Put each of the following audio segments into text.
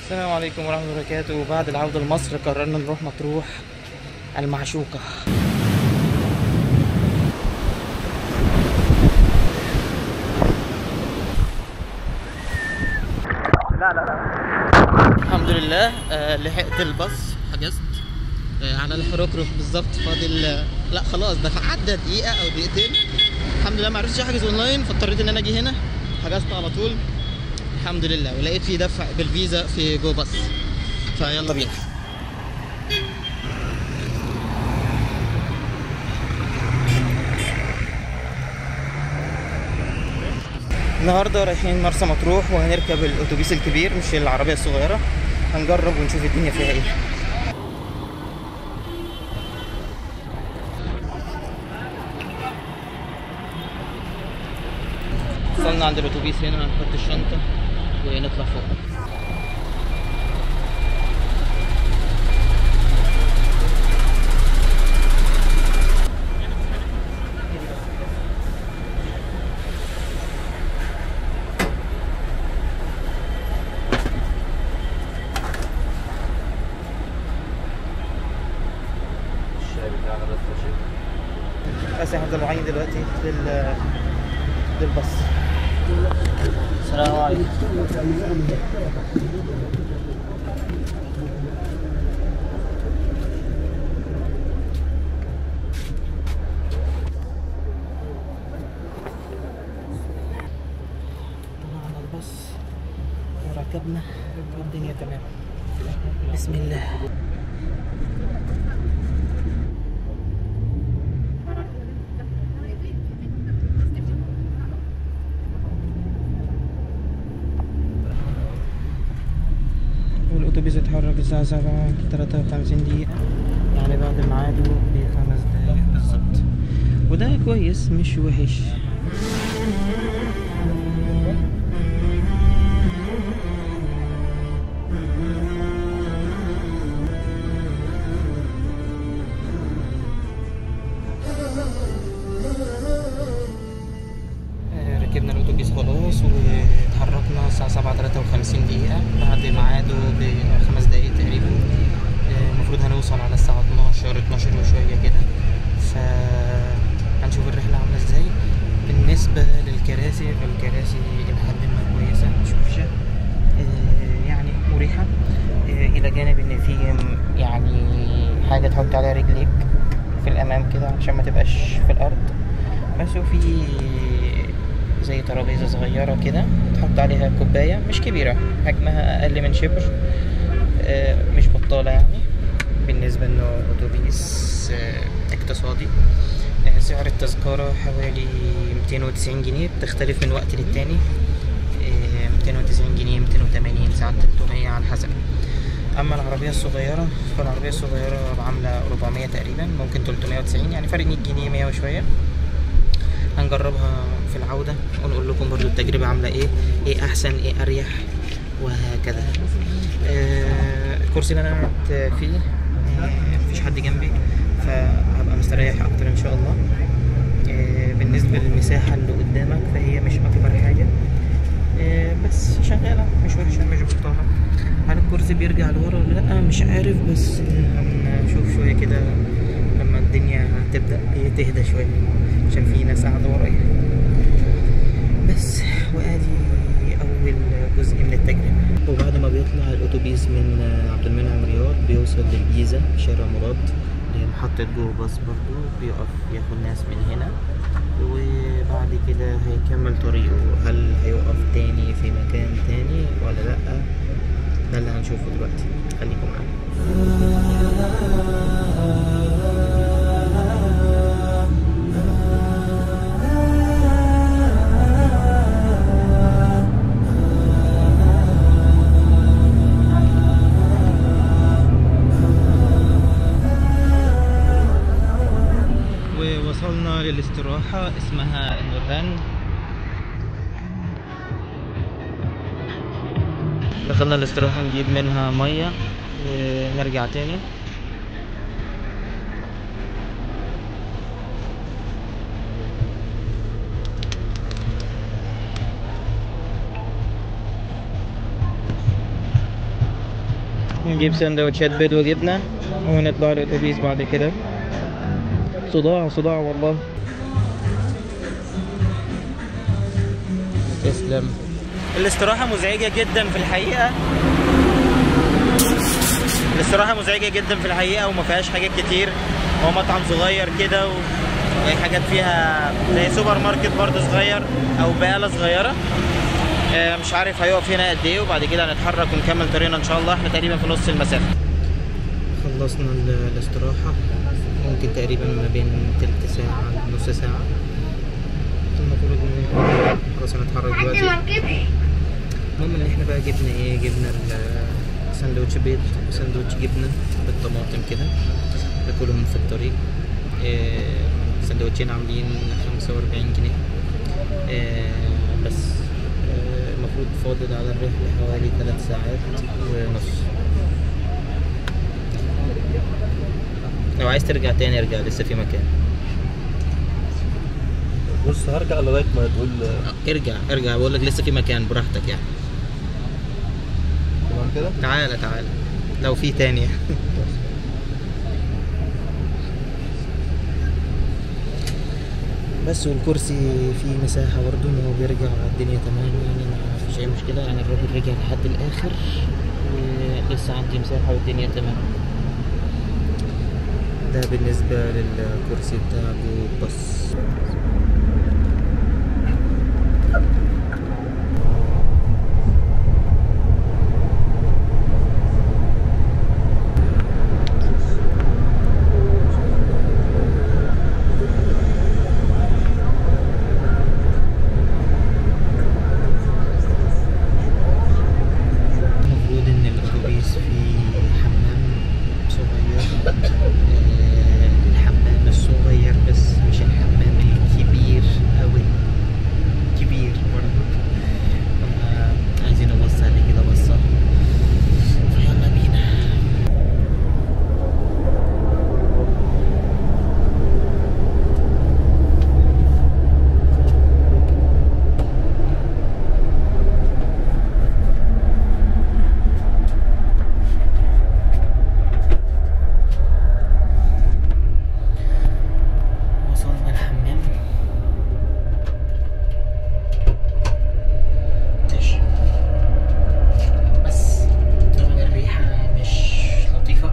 السلام عليكم ورحمة الله وبركاته بعد العودة لمصر قررنا نروح مطروح المعشوقة لا لا لا الحمد لله آه لحقت الباص حجزت آه على الحركرك بالظبط فاضل آه، لا خلاص ده عدى دقيقة أو دقيقتين الحمد لله ما عرفتش أحجز أونلاين فاضطريت إن أنا أجي هنا حجزت على طول الحمد لله ولقيت في دفع بالفيزا في جو باص فيلا بينا النهارده رايحين مرسى مطروح وهنركب الاتوبيس الكبير مش العربيه الصغيره هنجرب ونشوف الدنيا فيها ايه وصلنا عند الاتوبيس هنا هنحط الشنطه ونطلع فوق بس احنا طالعين دلوقتي لل للباص السلام عليكم طلعنا الباص وركبنا والدنيا تمام بسم الله والأتوبيس اتحرك الساعة سبعة تلاتة وخمسين دقيقة يعني بعد ميعاده بخمس دقايق بالظبط وده كويس مش وحش آه، ركبنا الأتوبيس خلاص واتحركنا الساعة سبعة تلاتة وخمسين دقيقة بعد ميعاده بخمس دقايق تقريبا آه، المفروض هنوصل على الساعة اتناشر اتناشر وشوية كده ف هنشوف الرحلة عاملة ازاي بالنسبة للكراسي فالكراسي إلى حد ما كويسة مش وحشة آه، يعني مريحة آه، إلى جانب إن في م- يعني حاجة تحط عليها رجليك في الأمام كده عشان ما تبقاش في الأرض بس وفي زي ترابيزة صغيرة كده تحط عليها كوباية مش كبيرة حجمها أقل من شبر آه، مش بطالة يعني بالنسبة إنه أتوبيس آه، اقتصادي آه، سعر التذكرة حوالي 290 جنيه بتختلف من وقت للتاني آه، 290 جنيه 280 ساعات 300 على حسب اما العربيه الصغيره فالعربيه الصغيره عامله 400 تقريبا ممكن 390 يعني فرق 100 جنيه 100 وشويه هنجربها في العودة ونقول لكم برضو التجربة عاملة ايه ايه احسن ايه اريح وهكذا آه الكرسي اللي انا قعدت فيه آه، مفيش حد جنبي فهبقى مستريح اكتر ان شاء الله آه بالنسبة للمساحة اللي قدامك فهي مش اكبر حاجة آه بس شغالة مش وحشة مش بطالة هل الكرسي بيرجع لورا ولا لأ مش عارف بس هنشوف شوية كده لما الدنيا تبدأ إيه تهدى شوية عشان في ناس قاعدة ورايا بس وادي أول جزء من التجربة وبعد ما بيطلع الأتوبيس من عبد المنعم رياض بيوصل للجيزة في شارع مراد اللي هي محطة جو باص برضو بيقف ياخد ناس من هنا وبعد كده هيكمل طريقه هل هيقف تاني في مكان تاني ولا لأ ده اللي هنشوفه دلوقتي خليكم معانا ووصلنا للاستراحة اسمها النورهان دخلنا الاستراحة نجيب منها مية ونرجع تاني نجيب سندوتشات بيض وجبنة ونطلع الأتوبيس بعد كده صداع صداع والله تسلم الاستراحة مزعجة جدا في الحقيقة الاستراحة مزعجة جدا في الحقيقة وما فيهاش حاجات كتير هو مطعم صغير كده و... وهي حاجات فيها زي سوبر ماركت برضه صغير او بقالة صغيرة آه، مش عارف هيقف هنا قد ايه وبعد كده هنتحرك ونكمل طريقنا ان شاء الله احنا تقريبا في نص المسافة خلصنا ال- الاستراحة ممكن تقريبا ما بين تلت ساعة لنص ساعة المفروض ان خلاص هنتحرك دلوقتي المهم ان احنا بقى جبنا ايه جبنا ال- سندوتش بيض سندوتش جبنة بالطماطم كده باكلهم في الطريق إيه، سندوتشين عاملين خمسة وأربعين جنيه إيه، بس إيه، المفروض فاضل على الرحلة حوالي ثلاث ساعات ونص لو عايز ترجع تاني ارجع لسه في مكان بص هرجع لغايه ما تقول ارجع ارجع بقول لك لسه في مكان براحتك يعني تمام كده تعالى تعالى لو في تاني بس والكرسي فيه مساحة برضه ان هو بيرجع الدنيا تمام يعني ما فيش أي مشكلة يعني الراجل رجع لحد الآخر ولسه عندي مساحة والدنيا تمام ده بالنسبة للكرسي بتاع جو باص المفروض ان الاتوبيس فيه حمام صغير آه، الحمام الصغير بس مش الحمام الكبير اوي كبير برضه فما عايزين نبص عليه كده بصة فيلا بينا وصلنا الحمام ماشي بس طبعا الريحة مش لطيفة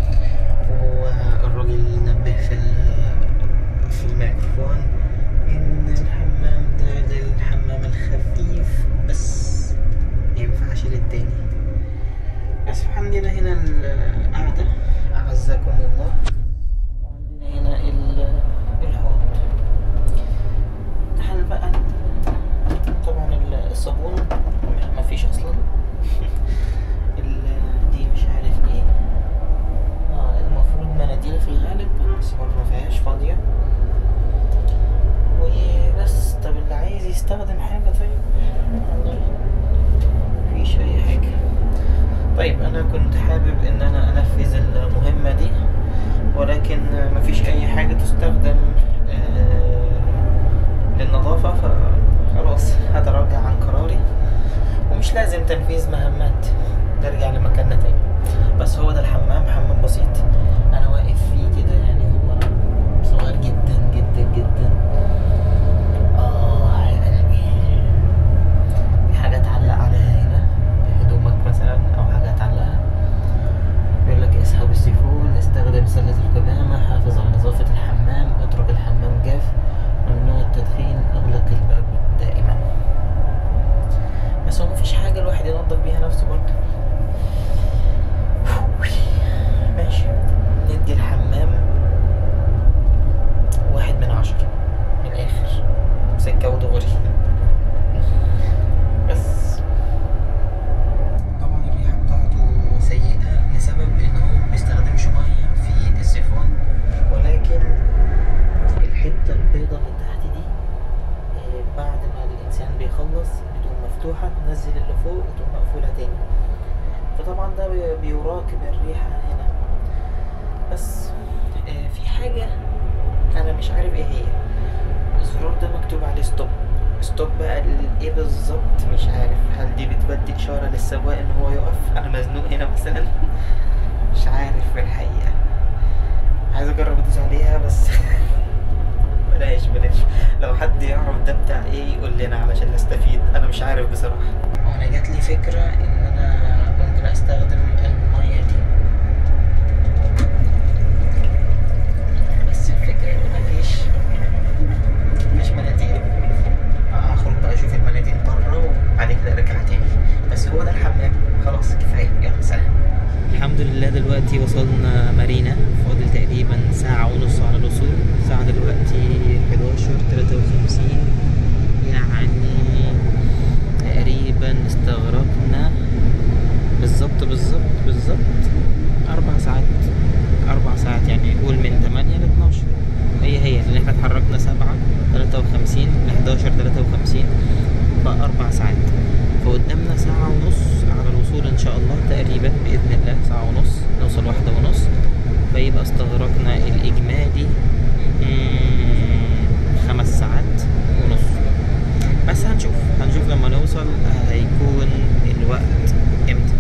والراجل نبه في ال- في الميكروفون إن الحمام ده للحمام الخفيف بس مينفعش للتاني بس عندنا هنا القعدة أعزكم الله وعندنا هنا ال- الحوض هل بقى طبعا ال- الصابون ما فيش اصلا ال- دي مش عارف ايه اه المفروض مناديل في الغالب بس برضه ما فيهاش فاضية وبس طب اللي عايز يستخدم حاجة طيب والله مفيش أي حاجة طيب أنا كنت حابب إن أنا أنفذ المهمة دي ولكن مفيش أي حاجة تستخدم آه، للنظافة فخلاص هتراجع عن قراري ومش لازم تنفيذ مهمات نرجع لمكاننا تاني بس هو ده الحمام حمام بسيط أنا واقف فيه كده يعني هو صغير جدا جدا جدا آه يا قلبي في حاجة تعلق عليها هنا هدومك مثلا أو حاجة تعلقها يقول لك اسحب السيفون استخدم سلة القمامة حافظ على نظافة الحمام اترك الحمام جاف ممنوع التدخين اغلق الباب دائما بس هو مفيش حاجة الواحد ينظف بيها نفسه برضه ماشي ندي الحمام واحد من عشرة من الآخر سكة ودغري بس طبعا الريحة بتاعته سيئة لسبب ان هو ما بيستخدمش مية في السيفون ولكن الحتة البيضة اللي تحت دي آه، بعد ما الإنسان بيخلص بتقوم مفتوحة تنزل اللي فوق وتقوم مقفولة تاني فطبعا ده بي- بيراكم الريحة هنا بس آه، في حاجة أنا مش عارف إيه هي الزرار ده مكتوب عليه ستوب ستوب بقى ال- ايه بالظبط مش عارف هل دي بتودي اشاره للسواق ان هو يقف انا مزنوق هنا مثلا مش عارف في الحقيقة عايز اجرب ادوس عليها بس بلاش بلاش لو حد يعرف ده بتاع ايه يقول لنا علشان نستفيد انا مش عارف بصراحة وانا جات لي فكرة ان انا ممكن استخدم المية دي بس الفكرة ان مفيش مفيش مناديل هخرج بقى اشوف المناديل بره وبعد كده ارجع تاني بس هو ده الحمام خلاص كفايه يلا سلام الحمد لله دلوقتي وصلنا مارينا فاضل تقريبا ساعة ونص على الوصول الساعة دلوقتي 11 53 يعني تقريبا استغرقنا بالظبط بالظبط بالظبط أربع ساعات أربع ساعات يعني قول من 8 ل 12 هي هي لأن احنا اتحركنا 7 53 ل 11 53 فأربع ساعات فقدامنا ساعة ونص على الوصول إن شاء الله تقريبا بإذن الله ساعة ونص نوصل واحدة ونص فيبقى استغرقنا الإجمالي مم، خمس ساعات ونص بس هنشوف هنشوف لما نوصل هيكون الوقت امتى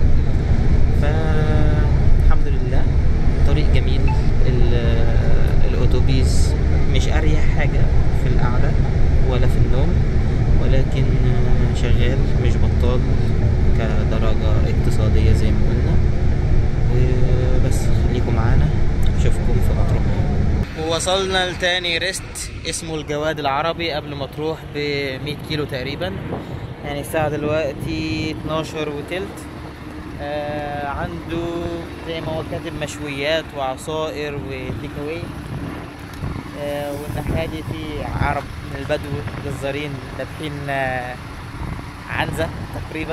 فالحمد لله طريق جميل ال- الأتوبيس مش أريح حاجة في القعدة ولا في النوم ولكن شغال مش بطال كدرجة اقتصادية زي ما قلنا وبس خليكم معانا اشوفكم في مطروح ووصلنا لتاني ريست اسمه الجواد العربي قبل ما تروح ب 100 كيلو تقريبا يعني الساعة دلوقتي 12 وتلت آه عنده زي ما هو كاتب مشويات وعصائر وتيك اواي آه والناحية دي في عرب من البدو جزارين ذابحين آه عنزة تقريبا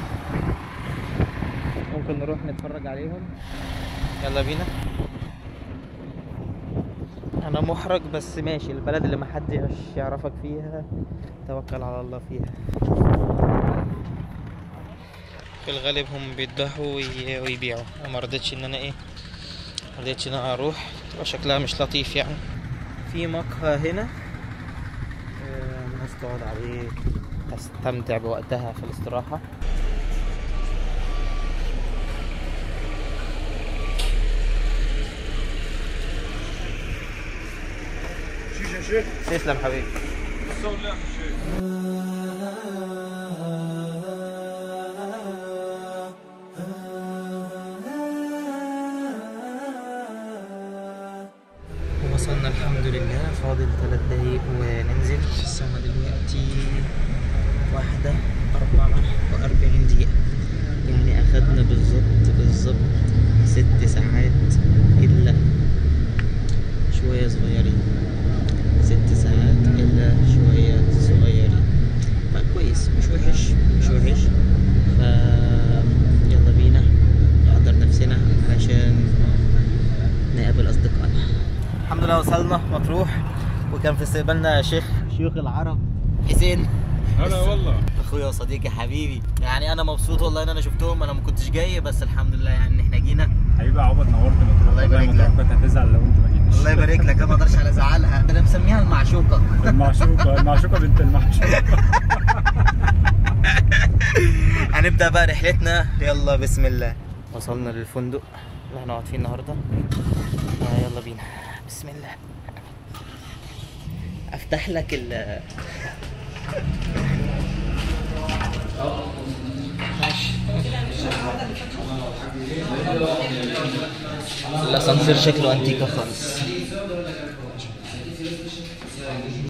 ممكن نروح نتفرج عليهم يلا بينا انا محرج بس ماشي البلد اللي محدش يعرفك فيها توكل على الله فيها في الغالب هم بيذبحوا وي- ويبيعوا انا ما رضيتش ان انا ايه ما رضيتش ان انا اروح تبقى شكلها مش لطيف يعني في مقهى هنا آه، الناس تقعد عليه تستمتع بوقتها في الاستراحة تسلم حبيبي وصلنا الحمد لله فاضل ثلاث دقايق وننزل الساعة دلوقتي واحدة أربعة وأربعين دقيقة يعني أخدنا بالظبط بالظبط ست ساعات إلا شوية صغيرين ست ساعات إلا شوية صغيرين فكويس مش وحش مش وحش ف يلا بينا نحضر نفسنا علشان نقابل أصدقائنا الحمد لله وصلنا مطروح وكان في استقبالنا شيخ شيوخ العرب حسين هلا والله اخويا وصديقي حبيبي يعني انا مبسوط والله ان انا شفتهم انا ما كنتش جاي بس الحمد لله يعني ان احنا جينا حبيبي عوض نورت مطروح الله يبارك والله لك. مطروح كنت هتزعل لو انت ما جيتش الله يبارك لك انا ما اقدرش على ازعلها انا مسميها المعشوقه المعشوقة المعشوقة بنت المعشوقة هنبدا بقى رحلتنا يلا بسم الله وصلنا للفندق اللي هنقعد فيه النهارده آه يلا بينا بسم الله افتح لك ال ماشي الاسانسير شكله انتيكا خالص